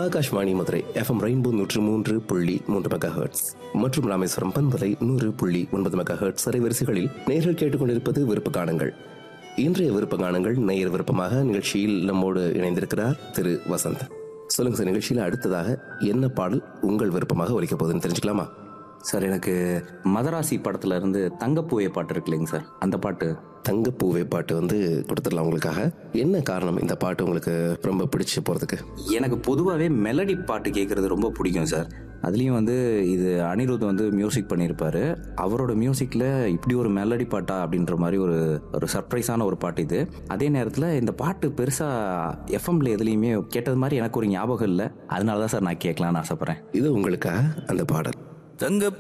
Akashvani Madurai FM rainbow நூற்று மூன்று புள்ளி மூன்று மெகா ஹெர்ட்ஸ் மற்றும் ராமேஸ்வரம் பண்பலை நூறு புள்ளி ஒன்பது மெகா ஹெர்ட்ஸ் அலைவரிசைகளில் நேர்கள் கேட்டுக்கொண்டிருப்பது விருப்ப காணுங்கள் இன்றைய விருப்ப காணுங்கள் நேயர் விருப்பமாக நிகழ்ச்சியில் நம்மோடு இணைந்திருக்கிறார் திரு வசந்த் சொல்லுங்க சார் நிகழ்ச்சியில் அடுத்ததாக என்ன பாடல் உங்கள் விருப்பமாக ஒலிக்க போகுதுன்னு தெரிஞ்சுக்கலாமா சார் எனக்கு மதராசி படத்துல இருந்து தங்கப்பூவே பாட்டு இருக்கு இல்லைங்க சார் அந்த பாட்டு தங்கப்பூவே பாட்டு வந்து கொடுத்துடலாம் உங்களுக்காக என்ன காரணம் இந்த பாட்டு உங்களுக்கு ரொம்ப பிடிச்சு போறதுக்கு எனக்கு பொதுவாகவே மெலடி பாட்டு கேட்குறது ரொம்ப பிடிக்கும் சார் அதுலேயும் வந்து இது அனிருத் வந்து மியூசிக் பண்ணியிருப்பாரு அவரோட மியூசிக்கில் இப்படி ஒரு மெலடி பாட்டா அப்படின்ற மாதிரி ஒரு ஒரு சர்ப்ரைஸான ஒரு பாட்டு இது அதே நேரத்தில் இந்த பாட்டு பெருசாக எஃப்எம்ல எதுலேயுமே கேட்டது மாதிரி எனக்கு ஒரு ஞாபகம் இல்லை அதனால தான் சார் நான் கேட்கலான்னு ஆசைப்பட்றேன் இது உங்களுக்காக அந்த பாடல் தங்க